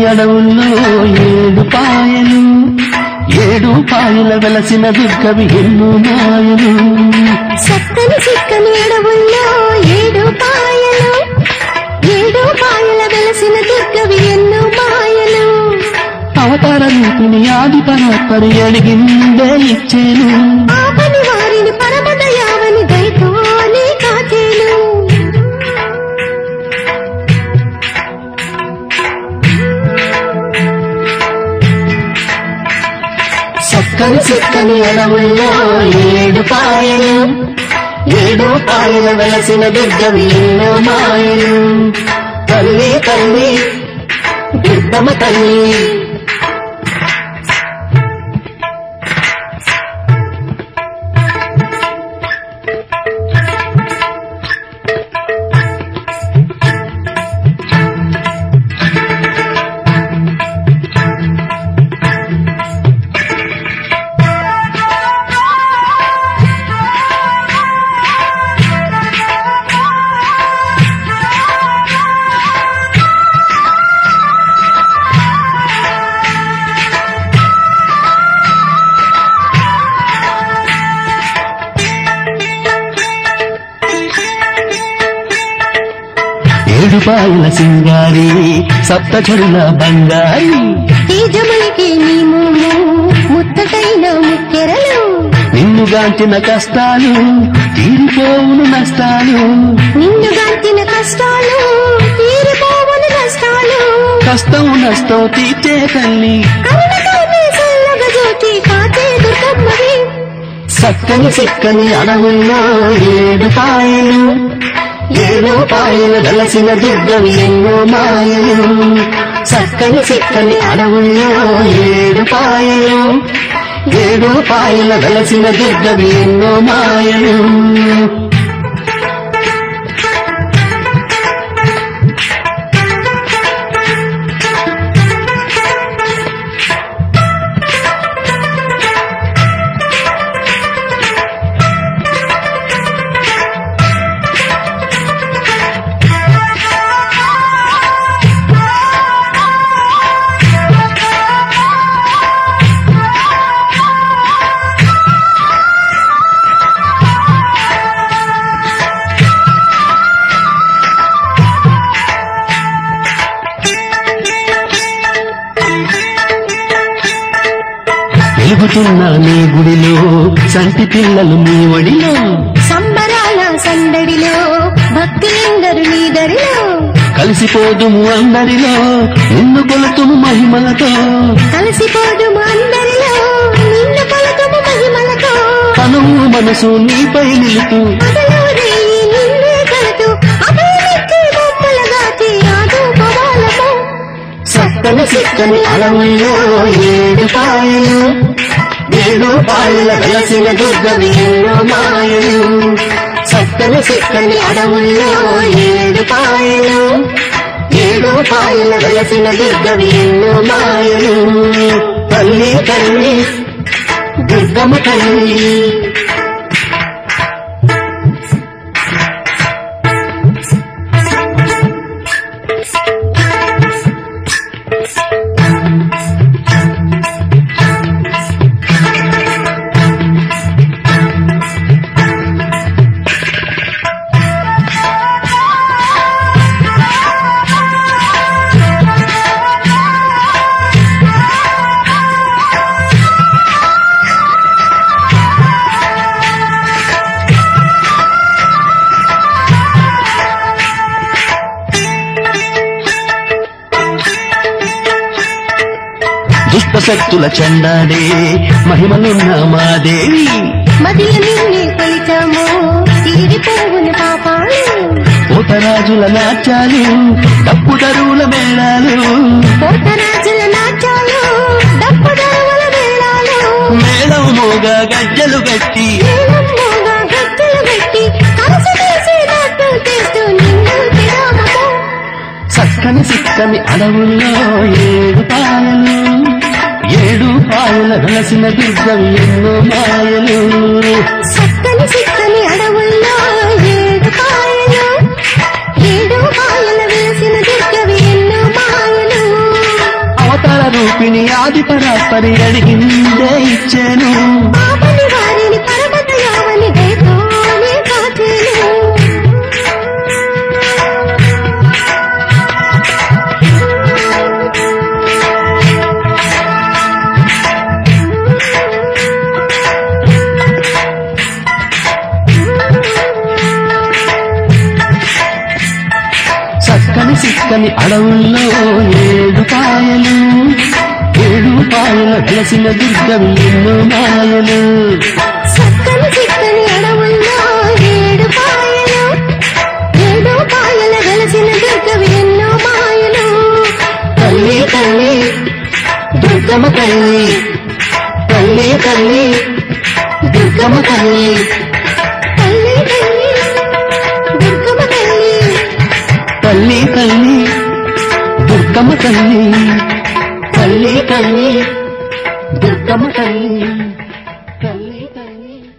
అడవుల్లో ఏడు పాయలు ఏడు పాయల వెలసిన దుర్గవి ఎన్నో మాయలు చక్కని చిక్కని అడవుల్లో ఏడు పాయలు ఏడు పాయల వెలసిన దుర్గవి ఎన్నో మాయలు అవతార రూపిణి ఆది పరాత్పరి అడిగిందే ఇచ్చేను ఆ పని వారిని పరమదయావని దయతోనే కాచేను చక్కని చక్కని అడవుల్లో ఏడు పాయలు ఏడు పాయల వెలసిన దుర్గవి ఎన్నో మాయలు తల్లి తల్లి దుర్గమ్మ తల్లి ఏడు పాయల సింగారి సప్త చెరుల బంగారి తేజములకి నీ మూము ముత్తటైన ముక్కెరలు నిన్ను గాంచిన కష్టాలు తీరిపోవును నష్టాలు నిన్ను గాంచిన కష్టాలు తీరిపోవని నష్టాలు కష్టం నష్టం తీర్చే తల్లి కరుణతో నీ చల్లగా జ్యోతి కాచే దుర్గమ్మవి చక్కని చిక్కని అడవుల్లో ఏడు పాయలు ఏడు పాయలు వెలసిన దుర్గవి ఎన్నో మాయలు చక్కని చిక్కని అడవుల్లో ఏడు పాయలు ఏడు పాయల వెలసిన దుర్గవి ఎన్నో మాయలు వెలుగుతున్న నీ గుడిలో సంటి పిల్లలు నీ ఒడిలో సంబరాల సందడిలో భక్తులెందరు నీ దరిలో కలిసిపోదుము అందరిలో నిన్ను కొలుతుము మహిమలతో కలిసిపోదుము అందరిలో నిన్ను కొలతుము మహిమలతో తనువు మనసు నీపై నిలుతూ పగలు రేయి నిన్నే కలుతూ అభయమిచ్చి బొమ్మలుగాచి ఆదుకోవాలము చక్కని చిక్కని అడవుల్లో ఏడు పాయలు ఏడు పాయల వెలసిన దుర్గవి ఎన్నో మాయలు చక్కని చిక్కని అడవుల్లో ఏడు పాయలు ఏడు పాయల వెలసిన దుర్గవి ఎన్నో మాయలు తల్లి తల్లి దుర్గమ్మ తల్లి దుష్ట శక్తుల చండాడే మహిమలున్న మాదేవి మదిల నిన్నే కొలిచాము తీరిపోవును పాపాలు పోతరాజుల నాట్యాలు డప్పు దరువుల మేళాలు కోటరాజుల నాట్యాలు డప్పు దరువుల వేళాలు మేళం మోగా గజ్జలు గట్టి నీలమ్మోగా గద్దెలు పెట్టి కలసి తీసి నాట్యం చేస్తూ నిన్ను విరామము చక్కని సిక్కని అడవుల్లో ఏడు పాయలు ఏడు పాయల వెలసిన దుర్గం ఎన్నో మాయలు చక్కని చిక్కని అడవుల్లో ఏడు కాయలు ఏడు కాయల వేసిన దుర్గవి ఎన్నో మాయలు రూపిణి ఆది పరాపరి అడిగిందే ఇచ్చాను పాపని వారిని పరమత యావని దయతోనే కాచేను చక్కని సిక్కని అడవుల్లో ఏడు పాయలు ఏడు పాయల వెలసిన దుర్గం ఎన్నో మాయలు చక్కని చిక్కని అడవుల్లో ఏడు పాయలు ఏడు పాయల వెలసిన దుర్గవి ఎన్నో మాయలు తల్లి తల్లి దుర్గమ్మ తల్లి తల్లి తల్లి దుర్గమ్మ తల్లి తల్లి తల్లి దుర్గమ్మ తల్లి తల్లి తల్లి దుర్గమ్మ తల్లి తల్లి తల్లి దుర్గమ్మ తల్లి